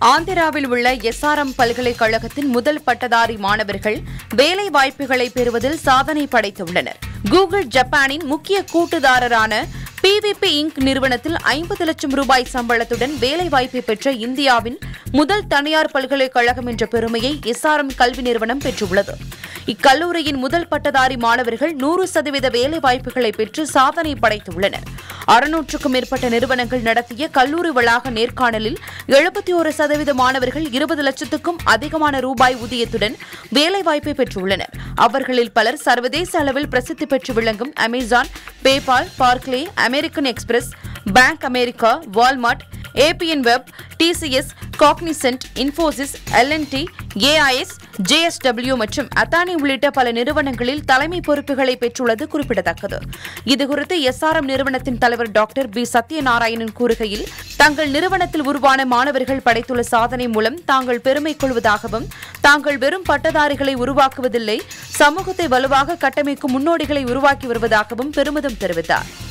ஆந்திராவில் உள்ள எஸ்ஆர்எம் பல்கலைக்கழகத்தின் முதல் பட்டதாரி மாணவர்கள் வேலை வாய்ப்புகளை பெறுவதில் சாதனை படைத்துள்ளனர் கூகுள் ஜப்பானின் முக்கிய கூட்டுதாரரான பிவிபி இன்க் நிறுவனத்தில் ஐம்பது லட்சம் ரூபாய் சம்பளத்துடன் வேலைவாய்ப்பை பெற்ற இந்தியாவின் முதல் தனியார் பல்கலைக்கழகம் என்ற பெருமையை எஸ்ஆர்எம் கல்வி நிறுவனம் பெற்றுள்ளது இக்கல்லூரியின் முதல் பட்டதாரி மாணவர்கள் நூறு சதவீத வேலைவாய்ப்புகளை பெற்று சாதனை படைத்துள்ளனர் அறுநூற்றுக்கும் மேற்பட்ட நிறுவனங்கள் நடத்திய கல்லூரி வளாக நேர்காணலில் எழுபத்தி ஒரு சதவீத மாணவர்கள் இருபது லட்சத்துக்கும் அதிகமான ரூபாய் ஊதியத்துடன் வேலைவாய்ப்பை பெற்றுள்ளனர் அவர்களில் பலர் சர்வதேச அளவில் பிரசித்தி பெற்று விளங்கும் Amazon PayPal Barclays American Express bank America Walmart ABN web TCS Cognizant Infosys L and T AIS JSW மற்றும் அத்தானி உள்ளிட்ட பல நிறுவனங்களில் தலைமை பொறுப்புகளை பெற்றுள்ளது குறிப்பிடத்தக்கது இதுகுறித்து எஸ்ஆர்எம் நிறுவனத்தின் தலைவர் டாக்டர் பி சத்யநாராயணன் கூறுகையில் தங்கள் நிறுவனத்தில் உருவான மாணவர்கள் படைத்துள்ள சாதனை மூலம் தாங்கள் பெருமை கொள்வதாகவும் தாங்கள் வெறும் பட்டதாரிகளை உருவாக்குவதில்லை சமூகத்தை வலுவாக கட்டமைக்கும் முன்னோடிகளை உருவாக்கி வருவதாகவும் பெருமிதம் தெரிவித்தார்